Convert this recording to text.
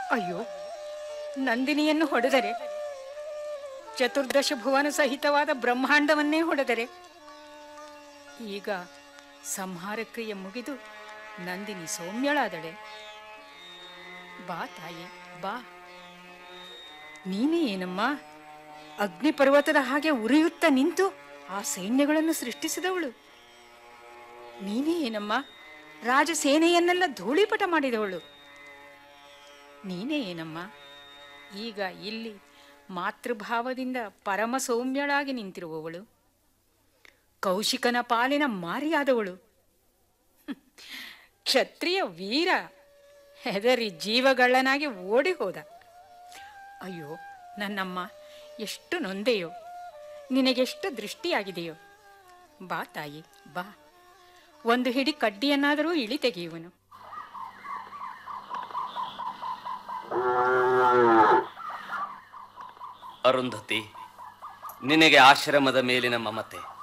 ಅಯ್ಯೋ ನಂದಿನಿಯನ್ನು ಹೊಡೆದರೆ ಚತುರ್ದಶ ಭುವನ ಸಹಿತವಾದ ಬ್ರಹ್ಮಾಂಡವನ್ನೇ ಹೊಡೆದರೆ ಈಗ ಸಂಹಾರ ಕ್ರಿಯೆ ಮುಗಿದು ನಂದಿನಿ ಸೌಮ್ಯಳಾದಳೆ ಬಾ ತಾಯಿ ಬಾ ನೀನೇ ಏನಮ್ಮ ಅಗ್ನಿ ಪರ್ವತದ ಹಾಗೆ ಉರಿಯುತ್ತಾ ನಿಂತು ಆ ಸೈನ್ಯಗಳನ್ನು ಸೃಷ್ಟಿಸಿದವಳು ನೀನೇ ಏನಮ್ಮ ರಾಜ ಸೇನೆಯನ್ನೆಲ್ಲ ಧೂಳಿಪಟ ಮಾಡಿದವಳು ನೀನೇ ಏನಮ್ಮ ಈಗ ಇಲ್ಲಿ ಮಾತೃಭಾವದಿಂದ ಪರಮ ಸೌಮ್ಯಳಾಗಿ ನಿಂತಿರುವವಳು ಕೌಶಿಕನ ಪಾಲಿನ ಮಾರಿಯಾದವಳು ಹ್ಮ್. ಕ್ಷತ್ರಿಯ ವೀರ ಹೆದರಿ ಜೀವಗಳ್ಳನಾಗಿ ಓಡಿ ಹೋದ ಅಯ್ಯೋ ನನ್ನಮ್ಮ ಎಷ್ಟು ನೊಂದೆಯೋ ನಿನಗೆಷ್ಟು ದೃಷ್ಟಿಯಾಗಿದೆಯೋ ಬಾ ತಾಯಿ ಬಾ ಒಂದು ಹಿಡಿ ಕಡ್ಡಿಯನ್ನಾದರೂ ಇಳಿ ತೆಗೆಯುವನು ಅರುಂಧತಿ ನಿನಗೆ ಆಶ್ರಮದ ಮೇಲಿನ ಮಮತೆ